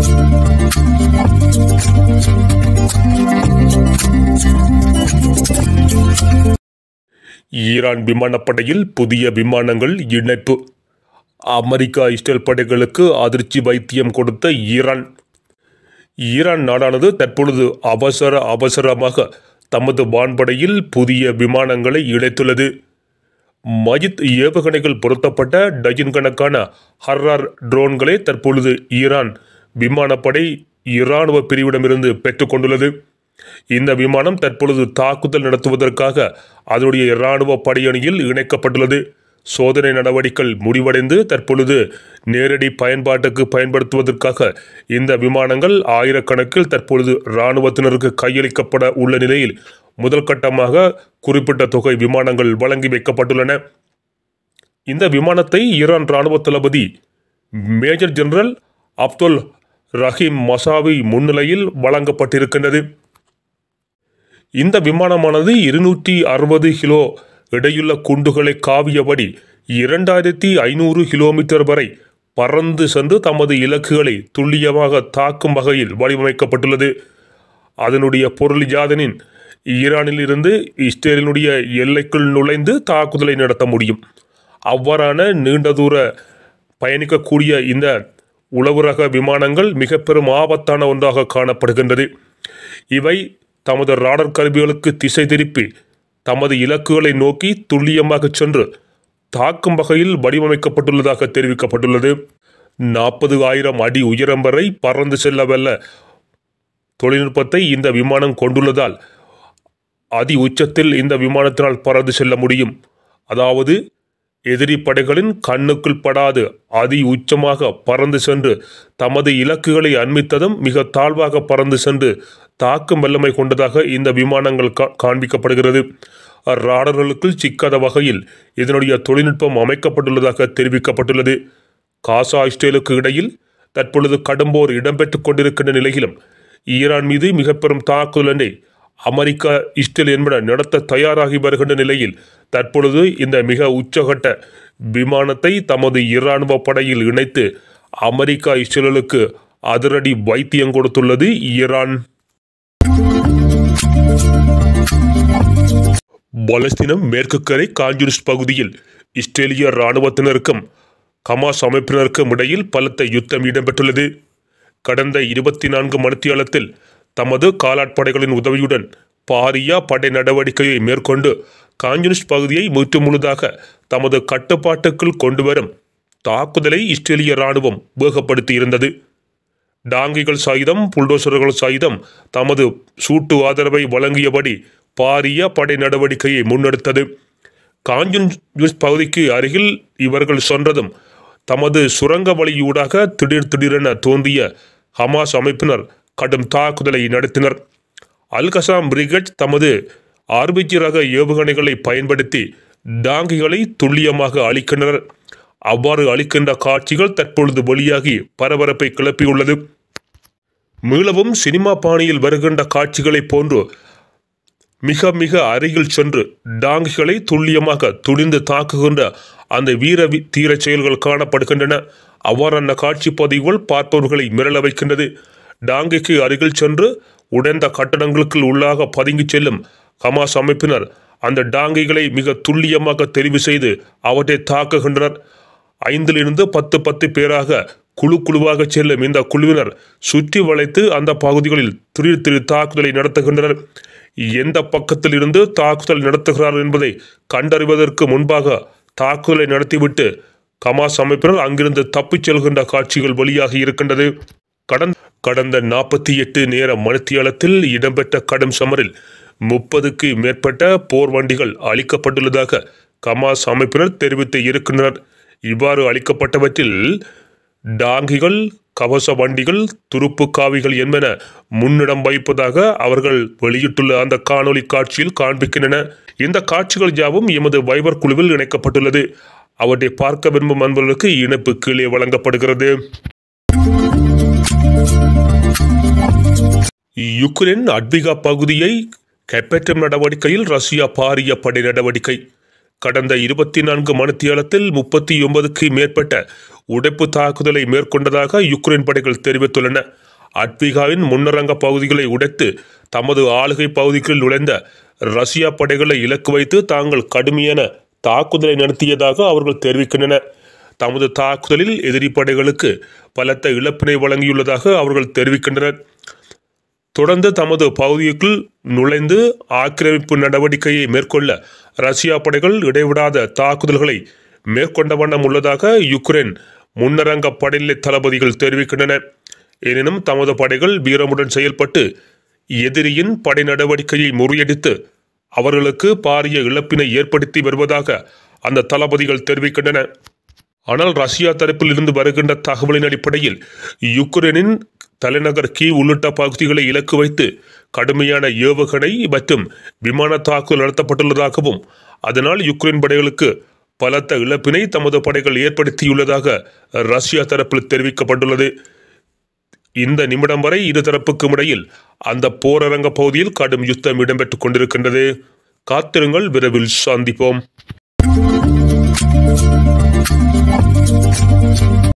Iran விமானப்படையில் புதிய விமானங்கள் இணைப்பு அமெரிக்கா இஸ்ரேல் படைகளுக்கு அதிர்ச்சி வைத்தியம் கொடுத்த ஈரான் ஈரான் நாடானது தற்பொழுது அவசர அவசரமாக தமது வான்படையில் புதிய விமானங்களை இணைத்துள்ளது மஜித் ஏவுகணைகள் பொருத்தப்பட்ட டஜன் கணக்கான ஹர்ரார் ட்ரோன்களை தற்பொழுது ஈரான் விமானப்படை இராணுவ பிரிவிடமிருந்து பெற்றுக்கொண்டுள்ளது இந்த விமானம் தற்பொழுது தாக்குதல் நடத்துவதற்காக அதனுடைய இராணுவ படையணியில் இணைக்கப்பட்டுள்ளது சோதனை நடவடிக்கைகள் முடிவடைந்து தற்பொழுது நேரடி பயன்பாட்டுக்கு பயன்படுத்துவதற்காக இந்த விமானங்கள் ஆயிரக்கணக்கில் தற்பொழுது இராணுவத்தினருக்கு கையளிக்கப்பட உள்ள நிலையில் முதல் கட்டமாக குறிப்பிட்ட தொகை விமானங்கள் வழங்கி வைக்கப்பட்டுள்ளன இந்த விமானத்தை ஈரான் இராணுவ தளபதி major general Abdul Rahim Mousavi முன்னிலையில் வழங்கப்பட்டிருக்கின்றது இந்த விமானமானது இருநூற்றி அறுபது கிலோ எடையுள்ள குண்டுகளை காவியபடி இரண்டாயிரத்தி ஐநூறு கிலோமீட்டர் வரை பறந்து சென்று தமது இலக்குகளை துல்லியமாக தாக்கும் வகையில் வடிவமைக்கப்பட்டுள்ளது அதனுடைய பொருள் யாதனின் ஈரானில் இருந்து இஸ்ரேலினுடைய எல்லைக்குள் நுழைந்து தாக்குதலை நடத்த முடியும் அவ்வாறான நீண்ட தூர பயணிக்கக்கூடிய இந்த உளவு ரக விமானங்கள் மிக பெரும் ஆபத்தான ஒன்றாக காணப்படுகின்றது இவை தமது ராடர் கருவிகளுக்கு திசை திருப்பி தமது இலக்குகளை நோக்கி துல்லியமாக சென்று தாக்கும் வகையில் வடிவமைக்கப்பட்டுள்ளதாக தெரிவிக்கப்பட்டுள்ளது நாற்பது ஆயிரம் அடி உயரம் வரை பறந்து செல்லவல்ல தொழில்நுட்பத்தை இந்த விமானம் கொண்டுள்ளதால் அதி உச்சத்தில் இந்த விமானத்தினால் பறந்து செல்ல முடியும் அதாவது எதிரி படைகளின் கண்ணுக்குள் படாது அதி உச்சமாக பறந்து சென்று தமது இலக்குகளை அண்மித்ததும் மிக தாழ்வாக பறந்து சென்று தாக்கும் வல்லமை கொண்டதாக இந்த விமானங்கள் கா காண்பிக்கப்படுகிறது ராடர்களுக்குள் சிக்காத வகையில் இதனுடைய தொழில்நுட்பம் அமைக்கப்பட்டுள்ளதாக தெரிவிக்கப்பட்டுள்ளது காசா இஸ்ரேலுக்கு இடையில் தற்பொழுது கடும்போர் இடம்பெற்றுக் கொண்டிருக்கின்ற நிலையிலும் ஈரான் மீது மிக பெரும் தாக்குதலனை அமெரிக்கா இஸ்ரேல் என்பன நடத்த தயாராகி வருகின்ற நிலையில் தற்பொழுது இந்த மிக உச்சகட்ட விமானத்தை தமது இராணுவ படையில் இணைத்து அமெரிக்கா இஸ்ரேலுக்கு அதிரடி வைத்தியம் கொடுத்துள்ளது ஈரான் பலஸ்தீனம் மேற்கு கரை காஞ்சூரிஸ் பகுதியில் இஸ்ரேலிய இராணுவத்தினருக்கும் கமாஸ் அமைப்பினருக்கும் இடையில் பலத்த யுத்தம் இடம்பெற்றுள்ளது கடந்த இருபத்தி நான்கு மணித்தியாலத்தில் தமது காலாட்படைகளின் உதவியுடன் பாரியா படை நடவடிக்கையை மேற்கொண்டு காஞ்சூரிஸ் பகுதியை முற்று முழுதாக தமது கட்டுப்பாட்டுக்குள் கொண்டுவரும் தாக்குதலை இஸ்ரேலிய இராணுவம் வேகப்படுத்தி இருந்தது டாங்கிகள் சாயுதம் புல்டோசர்கள் சாயுதம் தமது சூட்டு ஆதரவை வழங்கியபடி பாரிய படை நடவடிக்கையை முன்னெடுத்தது காஞ்சன் பகுதிக்கு அருகில் இவர்கள் சென்றதும் தமது சுரங்க வழியூடாக திடீர் திடீரென தோன்றிய ஹமாஸ் அமைப்பினர் கடும் தாக்குதலை நடத்தினர் அல் கசாம் பிரிகேட் தமது ஆர்பிஜி ரக ஏவுகணைகளை பயன்படுத்தி டாங்கிகளை துல்லியமாக அழிக்கின்றனர் அவ்வாறு அளிக்கின்ற காட்சிகள் தற்பொழுது வெளியாகி பரபரப்பை கிளப்பியுள்ளது மீளவும் சினிமா பாணியில் வருகின்ற காட்சிகளைப் போன்று மிக மிக அருகில் சென்று டாங்கிகளை துல்லியமாக துணிந்து தாக்குகின்ற அந்த வீர வி- தீர செயல்கள் காணப்படுகின்றன அவ்வாறான காட்சி பதிவுகள் பார்ப்பவர்களை மிரள வைக்கின்றது டாங்கிக்கு அருகில் சென்று உடைந்த கட்டடங்களுக்குள் உள்ளாக பதுங்கிச் செல்லும் ஹமாஸ் அமைப்பினர் அந்த டாங்கிகளை மிக துல்லியமாக தெரிவு செய்து அவற்றை தாக்குகின்றனர் ஐந்திலிருந்து பத்து பத்து பேராக குழு குழுவாக செல்லும் இந்த குழுவினர் சுற்றி வளைத்து அந்த பகுதிகளில் திடீர் திடீர் தாக்குதலை நடத்துகின்றனர் எந்த பக்கத்தில் இருந்து தாக்குதல் நடத்துகிறார்கள் என்பதை கண்டறிவதற்கு முன்பாக தாக்குதலை நடத்திவிட்டு கமாஸ் அமைப்பினர் அங்கிருந்து தப்பிச் செல்கின்ற காட்சிகள் வெளியாகி இருக்கின்றது கடந்த கடந்த நாற்பத்தி எட்டு நேர மணித்தியாலத்தில் இடம்பெற்ற கடும் சமரில் முப்பதுக்கு மேற்பட்ட போர் வண்டிகள் அளிக்கப்பட்டுள்ளதாக கமாஸ் அமைப்பினர் தெரிவித்து இருக்கின்றனர் இவ்வாறு அளிக்கப்பட்டவற்றில் டாங்கிகள் கவச வண்டிகள் துருப்பு காவிகள் என்பன முன்னிடம் வகிப்பதாக அவர்கள் வெளியிட்டுள்ள அந்த காணொளி காட்சியில் காண்பிக்கின்றன இந்த காட்சிகள் யாவும் எமது வைபர் குழுவில் இணைக்கப்பட்டுள்ளது அவற்றை பார்க்க விரும்பும் அன்பர்களுக்கு இணைப்பு கீழே வழங்கப்படுகிறது யுக்ரைன் அட்விகா பகுதியை கைப்பற்றும் நடவடிக்கையில் ரஷ்யா பாரிய படை நடவடிக்கை கடந்த இருபத்தி நான்கு மணித்தியாலத்தில் முப்பத்தி ஒன்பதுக்கு மேற்பட்ட உடைப்பு தாக்குதலை மேற்கொண்டதாக யுக்ரைன் படைகள் தெரிவித்துள்ளன அட்விகாவின் முன்னரங்க பகுதிகளை உடைத்து தமது ஆளுகை பகுதிக்குள் நுழைந்த ரஷ்யா படைகளை இலக்கு வைத்து தாங்கள் கடுமையான தாக்குதலை நடத்தியதாக அவர்கள் தெரிவிக்கின்றனர் தமது தாக்குதலில் எதிரி படைகளுக்கு பலத்த இழப்பினை வழங்கியுள்ளதாக அவர்கள் தெரிவிக்கின்றனர் தொடர்ந்து தமது பகுதிக்குள் நுழைந்து ஆக்கிரமிப்பு நடவடிக்கையை மேற்கொள்ள ரஷ்யா படைகள் இடைவிடாத தாக்குதல்களை மேற்கொண்ட வண்ணம் உள்ளதாக யுக்ரைன் முன்னரங்க படைநிலை தளபதிகள் தெரிவிக்கின்றனர் எனினும் தமது படைகள் வீரமுடன் செயல்பட்டு எதிரியின் படை நடவடிக்கையை முறியடித்து அவர்களுக்கு பாரிய இழப்பினை ஏற்படுத்தி வருவதாக அந்த தளபதிகள் தெரிவிக்கின்றனர் ஆனால் ரஷ்யா தரப்பில் இருந்து வருகின்ற தகவலின் அடிப்படையில் யுக்ரைனின் தலைநகர் கீ உள்ளிட்ட பகுதிகளை இலக்கு வைத்து கடுமையான ஏவுகணை மற்றும் விமான தாக்குதல் நடத்தப்பட்டுள்ளதாகவும் அதனால் யுக்ரைன் படைகளுக்கு பலத்த இழப்பினை தமது படைகள் ஏற்படுத்தியுள்ளதாக ரஷ்யா தரப்பில் தெரிவிக்கப்பட்டுள்ளது இந்த நிமிடம் வரை இருதரப்புக்கும் இடையில் அந்த போரரங்க பகுதியில் கடும் யுத்தம் இடம்பெற்றுக் கொண்டிருக்கின்றது காத்திருங்கள் விரைவில் சந்திப்போம்